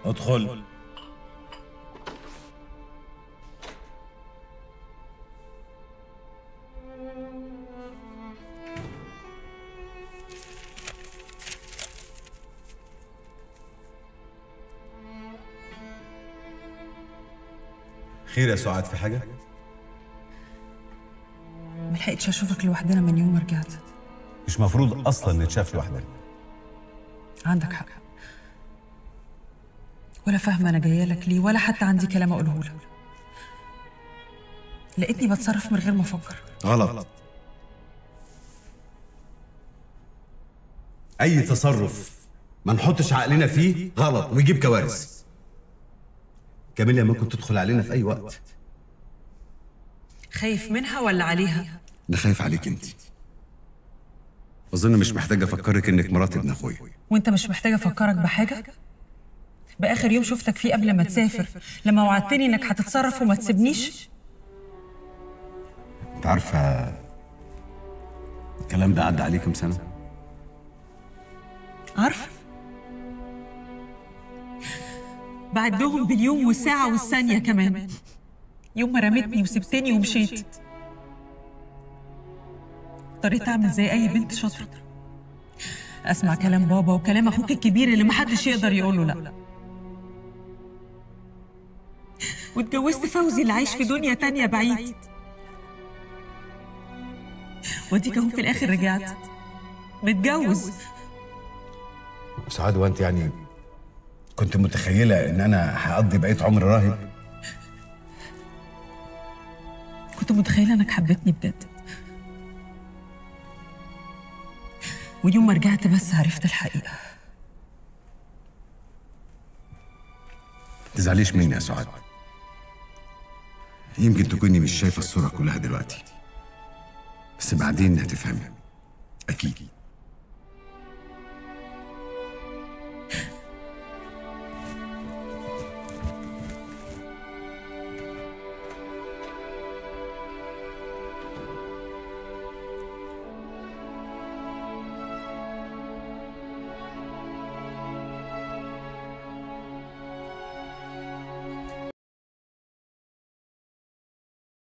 ادخل خير يا سعاد في حاجة؟ ملحقتش اشوفك لوحدنا من يوم ما رجعت مش مفروض أصلا نتشاف لوحدنا عندك حق ولا فاهمه انا جايه لك ليه ولا حتى عندي كلام اقوله لك لقيتني بتصرف من غير ما افكر غلط أي تصرف ما نحطش عقلنا فيه غلط ويجيب كوارث كاميليا ممكن تدخل علينا في أي وقت خايف منها ولا عليها أنا خايف عليك أنت أظن مش محتاج أفكرك إنك مرات ابن أخويا وانت مش محتاجه افكرك بحاجه باخر يوم شفتك فيه قبل ما تسافر لما وعدتني انك هتتصرف وما تسيبنيش أنت عارفة الكلام ده عدى عليه كام سنة؟ عارفه بعدهم باليوم والساعه والثانيه كمان يوم ما رمتني وسبتني ومشيت اضطريت اعمل زي اي بنت شاطره اسمع كلام بابا وكلام اخوك الكبير اللي محدش يقدر يقوله لا واتجوزت فوزي اللي عايش في دنيا تانية بعيد واديك اهو في الاخر رجعت متجوز سعاد وأنت يعني كنت متخيلة إن أنا هقضي بقية عمري راهب كنت متخيله انك حبيتني بجد ويوم ما رجعت بس عرفت الحقيقه تزعليش مني يا سعاد يمكن تكوني مش شايفة الصورة كلها دلوقتي بس بعدين هتفهمي أكيد